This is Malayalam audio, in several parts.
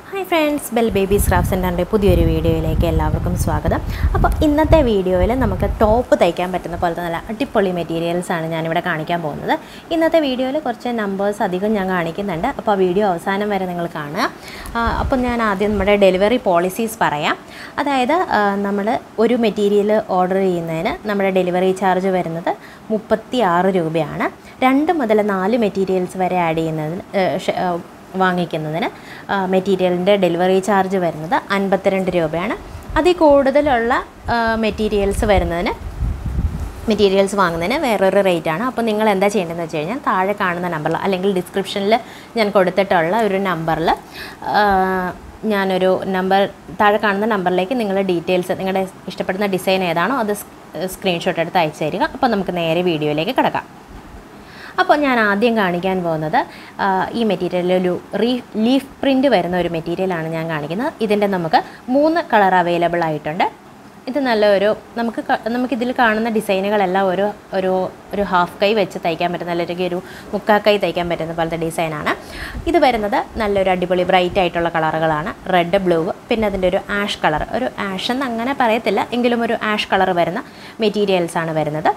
hi friends bell babies craft സെൻറ്ററിൻ്റെ പുതിയൊരു വീഡിയോയിലേക്ക് എല്ലാവർക്കും സ്വാഗതം അപ്പോൾ ഇന്നത്തെ വീഡിയോയിൽ നമുക്ക് ടോപ്പ് തയ്ക്കാൻ പറ്റുന്ന പോലത്തെ നല്ല അടിപൊളി മെറ്റീരിയൽസ് ആണ് ഞാനിവിടെ കാണിക്കാൻ പോകുന്നത് ഇന്നത്തെ വീഡിയോയിൽ കുറച്ച് നമ്പേഴ്സ് അധികം ഞാൻ കാണിക്കുന്നുണ്ട് അപ്പോൾ ആ വീഡിയോ അവസാനം വരെ നിങ്ങൾ കാണുക ആ, അപ്പം ഞാൻ ആദ്യം നമ്മുടെ ഡെലിവറി പോളിസീസ് പറയാം അതായത് നമ്മൾ ഒരു മെറ്റീരിയൽ ഓർഡർ ചെയ്യുന്നതിന് നമ്മുടെ ഡെലിവറി ചാർജ് വരുന്നത് മുപ്പത്തി ആറ് രൂപയാണ് രണ്ട് മുതൽ നാല് മെറ്റീരിയൽസ് വരെ ആഡ് ചെയ്യുന്നതിന് ഏ, ഷ- ഏ, വാങ്ങിക്കുന്നതിന് മെറ്റീരിയലിൻ്റെ ഡെലിവറി ചാർജ് വരുന്നത് അൻപത്തിരണ്ട് രൂപയാണ് അതിൽ കൂടുതലുള്ള മെറ്റീരിയൽസ് വരുന്നതിന് മെറ്റീരിയൽസ് വാങ്ങുന്നതിന് വേറൊരു റേറ്റാണ് അപ്പോൾ നിങ്ങൾ എന്താ ചെയ്യേണ്ടതെന്ന് വെച്ച് കഴിഞ്ഞാൽ താഴെ കാണുന്ന നമ്പറിൽ അല്ലെങ്കിൽ ഡിസ്ക്രിപ്ഷനിൽ ഞാൻ കൊടുത്തിട്ടുള്ള ഒരു നമ്പറിൽ ഞാനൊരു നമ്പർ താഴെ കാണുന്ന നമ്പറിലേക്ക് നിങ്ങളുടെ ഡീറ്റെയിൽസ് നിങ്ങളുടെ ഇഷ്ടപ്പെടുന്ന ഡിസൈൻ ഏതാണോ അത് സ്ക്രീൻഷോട്ട് എടുത്ത് അയച്ചു തരിക അപ്പോൾ നമുക്ക് നേരെ വീഡിയോയിലേക്ക് കിടക്കാം അപ്പോൾ ഞാൻ ആദ്യം കാണിക്കാൻ പോകുന്നത് ആ, ഈ മെറ്റീരിയലിൽ ഒരു റീ ലീഫ് പ്രിൻ്റ് വരുന്ന ഒരു മെറ്റീരിയലാണ് ഞാൻ കാണിക്കുന്നത് ഇതിൻ്റെ നമുക്ക് മൂന്ന് കളർ അവൈലബിൾ ആയിട്ടുണ്ട് ഇത് നല്ല ഒരു നമുക്ക് ക- നമുക്കിതിൽ കാണുന്ന ഡിസൈനുകളെല്ലാം ഒരു ഒരു ഒരു ഹാഫ് കൈ വെച്ച് തയ്ക്കാൻ പറ്റുന്ന അല്ലെങ്കിൽ ഒരു മുക്കാ കൈ തയ്ക്കാൻ പറ്റുന്ന പോലത്തെ ഡിസൈനാണ് ഇത് വരുന്നത് നല്ലൊരു അടിപൊളി ബ്രൈറ്റ് ആയിട്ടുള്ള കളറുകളാണ് റെഡ് ബ്ലൂ പിന്നെ അതിൻ്റെ ഒരു ആഷ് കളർ ഒരു ആഷ് എന്ന് അങ്ങനെ പറയത്തില്ല എങ്കിലും ഒരു ആഷ് കളർ വരുന്ന മെറ്റീരിയൽസാണ് വരുന്നത്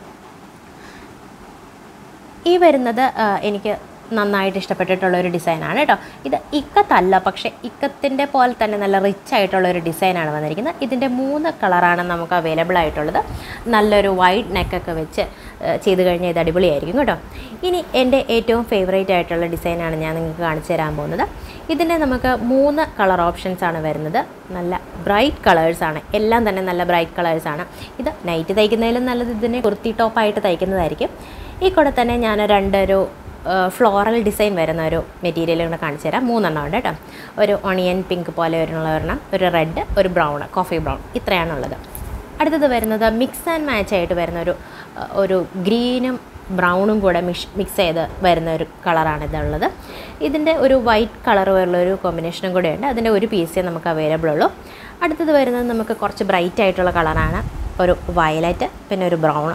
ഈ വരുന്നത് ആ, എനിക്ക് നന്നായിട്ട് ഇഷ്ടപ്പെട്ടിട്ടുള്ള ഒരു ഡിസൈനാണ് കേട്ടോ ഇത് ഇക്കത്തല്ല പക്ഷേ ഇക്കത്തിൻ്റെ പോലെ തന്നെ നല്ല റിച്ച് ആയിട്ടുള്ള ഒരു ഡിസൈനാണ് വന്നിരിക്കുന്നത് ഇതിൻ്റെ മൂന്ന് കളറാണ് നമുക്ക് അവൈലബിൾ ആയിട്ടുള്ളത് നല്ലൊരു വൈറ്റ് നെക്കൊക്കെ വെച്ച് ആ, ചെയ്ത് കഴിഞ്ഞാൽ ഇത് അടിപൊളിയായിരിക്കും കേട്ടോ ഇനി എൻ്റെ ഏറ്റവും ഫേവറേറ്റ് ആയിട്ടുള്ള ഡിസൈനാണ് ഞാൻ നിങ്ങൾക്ക് കാണിച്ചു തരാൻ പോകുന്നത് ഇതിൻ്റെ നമുക്ക് മൂന്ന് കളർ ഓപ്ഷൻസ് ആണ് വരുന്നത് നല്ല ബ്രൈറ്റ് കളേഴ്സാണ് എല്ലാം തന്നെ നല്ല ബ്രൈറ്റ് കളേഴ്സാണ് ഇത് നൈറ്റ് തയ്ക്കുന്നതിലും നല്ലത് ഇതിനെ കുർത്തി ടോപ്പായിട്ട് തയ്ക്കുന്നതായിരിക്കും ഈ കൂടെ തന്നെ ഞാൻ രണ്ടൊരു ഫ്ലോറൽ ഡിസൈൻ വരുന്ന ഒരു മെറ്റീരിയൽ കൂടെ കാണിച്ചു തരാം മൂന്നെണ്ണം ഉണ്ട് കേട്ടോ ഒരു ഒണിയൻ പിങ്ക് പോലെ വരുന്ന ഒരെണ്ണം ഒരു റെഡ് ഒരു ബ്രൗൺ കോഫി ബ്രൗൺ ഇത്രയാണുള്ളത് അടുത്തത് വരുന്നത് മിക്സ് ആൻഡ് മാച്ച് ആയിട്ട് വരുന്ന ഒരു ആ, ഒരു ഗ്രീനും ബ്രൗണും കൂടെ മിക്സ് മിക്സ് ചെയ്ത് വരുന്ന ഒരു കളറാണ് ഇതുള്ളത് ഇതിൻ്റെ ഒരു വൈറ്റ് കളർ വരുന്ന ഒരു കോമ്പിനേഷനും കൂടെ ഉണ്ട് അതിൻ്റെ ഒരു പീസേ നമുക്ക് അവൈലബിൾ ഉള്ളൂ അടുത്തത് വരുന്നത് നമുക്ക് കുറച്ച് ബ്രൈറ്റ് ആയിട്ടുള്ള കളറാണ് ഒരു വയലറ്റ് പിന്നെ ഒരു ബ്രൗൺ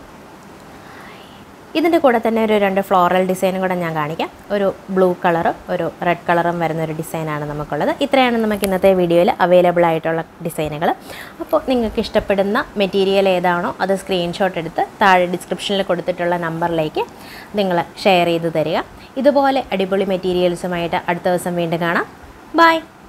ഇതിൻ്റെ കൂടെ തന്നെ ഒരു രണ്ട് ഫ്ലോറൽ ഡിസൈനും കൂടെ ഞാൻ കാണിക്കാം ഒരു ബ്ലൂ കളറും ഒരു റെഡ് കളറും വരുന്ന ഒരു ഡിസൈനാണ് നമുക്കുള്ളത് ഇത്രയാണ് നമുക്ക് ഇന്നത്തെ വീഡിയോയിൽ അവൈലബിൾ ആയിട്ടുള്ള ഡിസൈനുകൾ അപ്പോൾ നിങ്ങൾക്ക് ഇഷ്ടപ്പെടുന്ന മെറ്റീരിയൽ ഏതാണോ അത് സ്ക്രീൻഷോട്ട് എടുത്ത് താഴെ ഡിസ്ക്രിപ്ഷനിൽ കൊടുത്തിട്ടുള്ള നമ്പറിലേക്ക് നിങ്ങൾ ഷെയർ ചെയ്ത് തരിക ഇതുപോലെ അടിപൊളി മെറ്റീരിയൽസുമായിട്ട് അടുത്ത ദിവസം വീണ്ടും കാണാം ബൈ